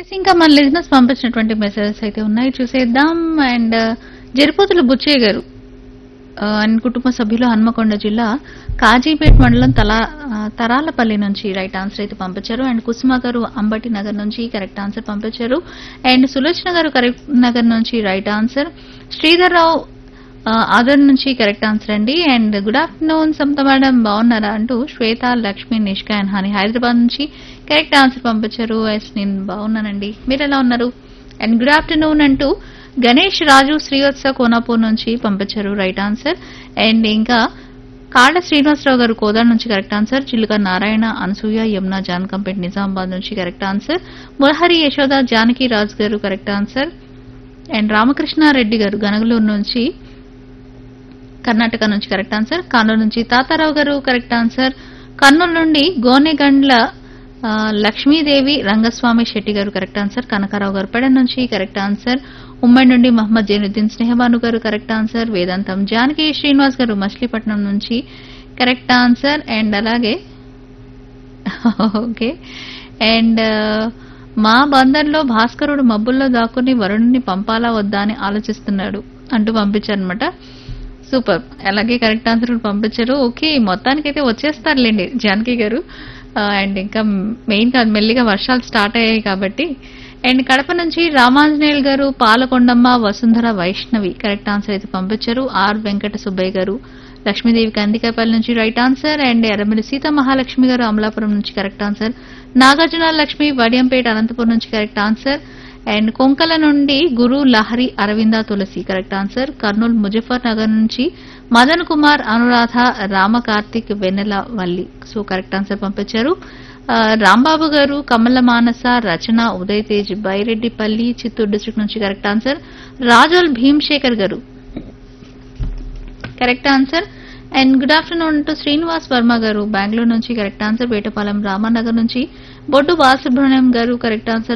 yes ఇంకా మన లిజినెస్ పంపించినటువంటి మెసేజెస్ అయితే ఉన్నాయి చూసేద్దాం అండ్ జరిపోతుల బుచ్చయ్య గారు ఆ, అండ్ కుటుంబ సభ్యులు హన్మకొండ జిల్లా కాజీపేట్ మండలం తలా ఆ, తరాలపల్లి నుంచి రైట్ ఆన్సర్ అయితే పంపించారు అండ్ కుసుమ గారు అంబటి నగర్ నుంచి కరెక్ట్ ఆన్సర్ పంపించారు అండ్ సులోచన గారు కరెక్ట్ నగర్ నుంచి రైట్ ఆన్సర్ శ్రీధర్ రావు ఆ, ఆదర్ నుంచి కరెక్ట్ ఆన్సర్ అండి and good afternoon Samatha madam బాగున్నారా అంటూ శ్వేత లక్ష్మి నిష్క అండ్ హాని హైదరాబాద్ నుంచి కరెక్ట్ ఆన్సర్ పంపించారు ఎస్ నేను బాగున్నానండి మీరు ఎలా ఉన్నారు అండ్ గుడ్ ఆఫ్టర్నూన్ అంటూ గణేష్ రాజు శ్రీవత్స కోనాపూర్ నుంచి పంపించారు రైట్ ఆన్సర్ అండ్ ఇంకా కాళ్ళ శ్రీనివాసరావు గారు కోదాడ నుంచి correct answer Chiluka Narayana Anasuya Yamuna John కంపెట్ నిజామాబాద్ నుంచి కరెక్ట్ ఆన్సర్ మురహరి యశోద జానకి రాజు గారు కరెక్ట్ ఆన్సర్ అండ్ రామకృష్ణారెడ్డి గారు గనగలూరు నుంచి కర్ణాటక నుంచి కరెక్ట్ ఆన్సర్ కర్నూలు నుంచి తాతారావు గారు కరెక్ట్ ఆన్సర్ కర్నూలు నుండి గోనెగండ్ల ఆ, లక్ష్మీదేవి రంగస్వామి శెట్టి గారు కరెక్ట్ ఆన్సర్ కనకారావు గారు పెడ నుంచి కరెక్ట్ ఆన్సర్ ఉమ్మడి నుండి మహమ్మద్ జైనుద్దీన్ స్నేహబాను గారు కరెక్ట్ ఆన్సర్ వేదాంతం జానకి శ్రీనివాస్ గారు మచిలీపట్నం నుంచి కరెక్ట్ ఆన్సర్ అండ్ అలాగే ఓకే అండ్ మా బందర్లో భాస్కరుడు మబ్బుల్లో దాక్కుని వరుణుని పంపాలా వద్దా అని ఆలోచిస్తున్నాడు అంటూ పంపించారనమాట సూపర్ అలాగే కరెక్ట్ ఆన్సర్ కూడా పంపించారు ఓకే మొత్తానికైతే వచ్చేస్తారులేండి జానకి గారు అండ్ ఇంకా మెయిన్ కాదు మెల్లిగా వర్షాలు స్టార్ట్ అయ్యాయి కాబట్టి అండ్ కడప నుంచి రామాంజనేయులు గారు పాలకొండమ్మ వసుంధర వైష్ణవి కరెక్ట్ ఆన్సర్ అయితే పంపించారు ఆర్ వెంకట సుబ్బయ్య గారు లక్ష్మీదేవి కందికాయపల్లి నుంచి right answer and Errammilli Sita Mahalakshmi గారు అమలాపురం నుంచి కరెక్ట్ ఆన్సర్ నాగార్జున లక్ష్మి వడియంపేట అనంతపురం నుంచి కరెక్ట్ ఆన్సర్ అండ్ కొంకల నుండి గురు లహరి అరవింద తులసి కరెక్ట్ ఆన్సర్ కర్నూలు ముజఫర్ నగర్ నుంచి Madan Kumar Anuradha Rama Karthik Vennela Valli so correct answer పంపించారు ఆ, రాంబాబు గారు కమల మానస రచన ఉదయ్ తేజ్ బైరెడ్డిపల్లి చిత్తూరు డిస్ట్రిక్ట్ నుంచి కరెక్ట్ ఆన్సర్ రాజోల్ భీమ్శేఖర్ గారు correct answer and good afternoon to Srinivas Varma గారు బెంగళూరు నుంచి కరెక్ట్ ఆన్సర్ వేటపాలెం రామానగర్ నుంచి బొడ్డు బాలసుబ్రహ్మణ్యం గారు కరెక్ట్ ఆన్సర్